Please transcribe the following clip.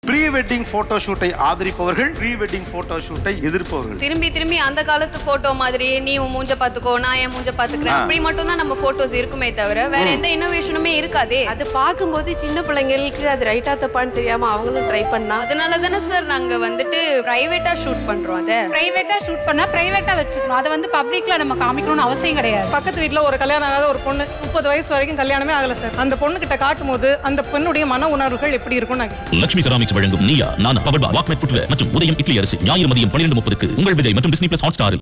Pre wedding photo ஷூட்டை ஆதரிப்பவர்கள் pre wedding photo ஷூட்டை எதிர்ப்பவர்கள் திரும்பி திரும்பி அந்த காலத்து போட்டோ மாதிரியே நீ உன் மூஞ்ச பாத்துக்கோ நான் என் மூஞ்ச பாத்துக்கிறேன் ஆ. அப்படி மட்டும் தான் நம்ம போட்டோஸ் இருக்குமே தவிர வேற எந்த இன்னோவேஷனுமே இருக்காதே அது பார்க்கும்போது சின்ன பிள்ளைங்களுக்கு அது ரைட்டா தப்பான்னு தெரியாம அவங்களும் ட்ரை பண்ணா அதனால தானே சார் நாங்க வந்துட்டு பிரைவேட்டா ஷூட் பண்றோம் அதை பிரைவேட்டா ஷூட் பண்ணா பிரைவேட்டா வச்சுக்கணும் அதை வந்து பப்ளிக்ல நம்ம காமிக்கணும்னு அவசியம் கிடையாது பக்கத்து வீட்ல ஒரு கல்யாணம் ஆகாத ஒரு பொண்ணு முப்பது வயசு வரைக்கும் கல்யாணமே ஆகல சார் அந்த பொண்ணு கிட்ட காட்டும் போது அந்த பெண்ணுடைய மன உணர்வுகள் எப்படி இருக்கும் நான் லட்சுமி செராமிக்ஸ் வழங்கும் நீயா நான் பவர் வாக்மெட் ஃபுட்வேர் மற்றும் உதயம் இட்லி அரிசி ஞாயிறு மதியம் பன்னிரண்டு முப்பதுக்கு உங்கள் விஜய் மற்றும் டிஸ்னி பிளஸ் ஹாட் ஸ்டாரில்